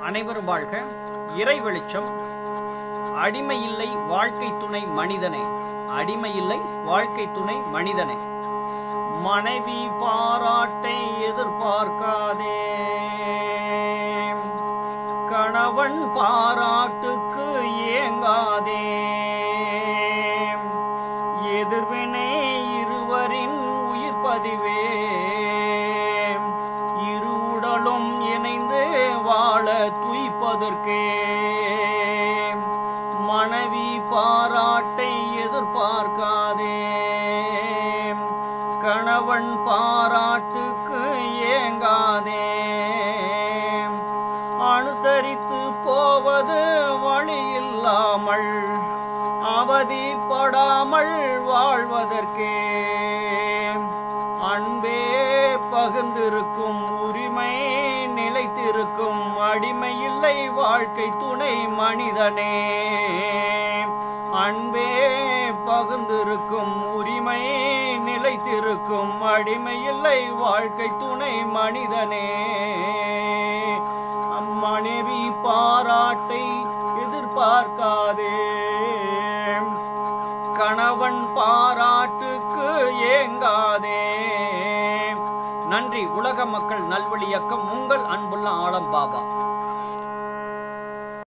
அனைவரும் வாழ்க இறை வெளிச்சம் அடிமை இல்லை வாழ்க்கை துணை மனிதனே அடிமை இல்லை வாழ்க்கை துணை மனிதனே மனைவி பாராட்டை எதிர்பார்க்காதே கணவன் பாராட்டுக்கு ஏங்காதே எதிர்வினை இருவரின் உயிர் பதிவே இரு உடலும் இணைந்து வாழ துய்ப்பதற்கே மனைவி பாராட்டை எதிர்பார்க்காதே கணவன் பாராட்டுக்கு ஏங்காதே அனுசரித்து போவது வழி இல்லாமல் அவதிப்படாமல் வாழ்வதற்கே அன்பே பகிர்ந்திருக்கும் உரிமை நிலைத்திருக்கும் அடிமை இல்லை வாழ்க்கை துணை மனிதனே அன்பே பகிர்ந்திருக்கும் உரிமை நிலைத்திருக்கும் அடிமை இல்லை வாழ்க்கை துணை மனிதனே அம்மனைவி பாராட்டை எதிர்பார்க்காதே கணவன் பாராட்டுக்கு ஏங்காதே நன்றி உலக மக்கள் நல்வழி இயக்கம் உங்கள் அன்புள்ள ஆலம் பாபா